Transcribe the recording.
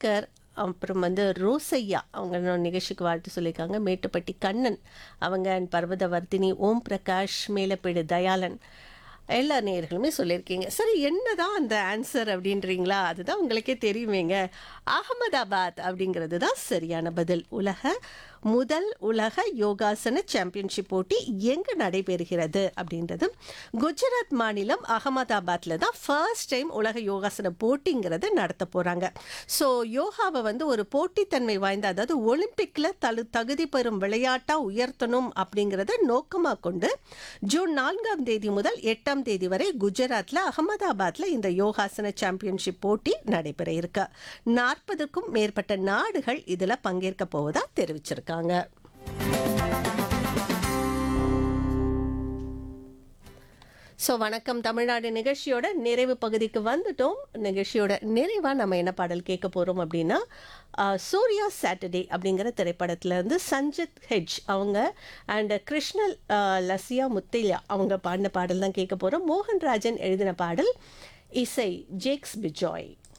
சங்கர் அப்புறம் வந்து ரோசையா அவங்க இன்னொரு நிகழ்ச்சிக்கு வாழ்த்து சொல்லியிருக்காங்க மேட்டுப்பட்டி கண்ணன் அவங்க and பர்வதவர்த்தினி ஓம் பிரகாஷ் மேலப்பேடு தயாளன் எல்லா நேயர்களுமே சொல்லியிருக்கீங்க சரி என்னதான் அந்த ஆன்சர் அப்படின்றீங்களா அதுதான் உங்களுக்கே தெரியுமேங்க அகமதாபாத் அப்படிங்கிறது தான் சரியான பதில் உலக முதல் உலக யோகாசன சாம்பியன்ஷிப் போட்டி எங்கே நடைபெறுகிறது அப்படின்றது குஜராத் மாநிலம் அகமதாபாத்தில் தான் ஃபர்ஸ்ட் டைம் உலக யோகாசன போட்டிங்கிறத நடத்த போகிறாங்க ஸோ யோகாவை வந்து ஒரு போட்டித்தன்மை வாய்ந்த அதாவது ஒலிம்பிக்கில் தழு தகுதி பெறும் விளையாட்டாக உயர்த்தணும் அப்படிங்கிறத நோக்கமாக கொண்டு ஜூன் நான்காம் தேதி முதல் எட்டாம் தேதி வரை குஜராத்தில் அகமதாபாத்தில் இந்த யோகாசன சாம்பியன்ஷிப் போட்டி நடைபெற இருக்கு நாற்பதுக்கும் மேற்பட்ட நாடுகள் இதில் பங்கேற்க போவதா தெரிவிச்சிருக்காங்க ஸோ வணக்கம் தமிழ்நாடு நிகழ்ச்சியோட நிறைவு பகுதிக்கு வந்துட்டோம் நிகழ்ச்சியோட நிறைவாக நம்ம என்ன பாடல் கேட்க போகிறோம் அப்படின்னா ஆஹ், சூர்யா சாட்டர்டே அப்படிங்கிற திரைப்படத்துல இருந்து சஞ்சித் ஹெஜ் அவங்க அண்ட் கிருஷ்ணல் ஆஹ், லசியா முத்தையா அவங்க பாடின பாடல் தான் கேட்க போகிறோம் மோகன்ராஜன் எழுதின பாடல் இசை ஜேக்ஸ் பிஜாய்